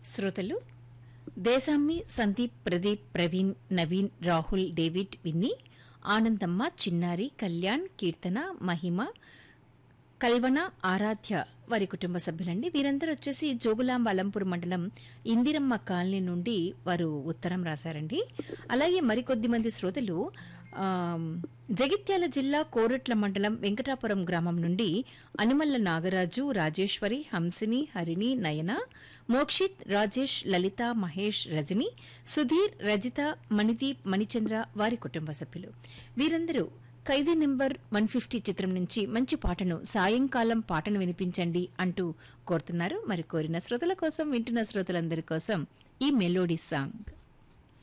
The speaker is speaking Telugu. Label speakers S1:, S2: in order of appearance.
S1: శ్రోతలు దేశామ్మి సందీప్ ప్రదీప్ ప్రవీణ్ నవీన్ రాహుల్ డేవిడ్ విన్నీ ఆనందమ్మ చిన్నారి కళ్యాణ్ కీర్తన మహిమ కల్వన ఆరాధ్య వారి కుటుంబ సభ్యులండి వీరందరూ వచ్చేసి జోగులాంబ అలంపూర్ మండలం ఇందిరమ్మ కాలనీ నుండి వారు ఉత్తరం రాశారండి అలాగే మరికొద్ది మంది శ్రోతలు ఆమ్, జగిత్యాల జిల్లా కోరట్ల మండలం వెంకటాపురం గ్రామం నుండి అనుమల్ల నాగరాజు రాజేశ్వరి హంసిని హరిణి నయన మోక్షిత్ రాజేష్ లలిత మహేష్ రజని సుధీర్ రజిత మణిదీప్ మణిచంద్ర వారి కుటుంబ సభ్యులు వీరందరూ ఖైదీ నెంబర్ వన్ ఫిఫ్టీ చిత్రం నుంచి మంచి పాటను సాయంకాలం పాటను వినిపించండి అంటూ కోరుతున్నారు మరి కోరిన శ్రోతల కోసం వింటున్న శ్రోతలందరి కోసం ఈ మెలోడీ సాంగ్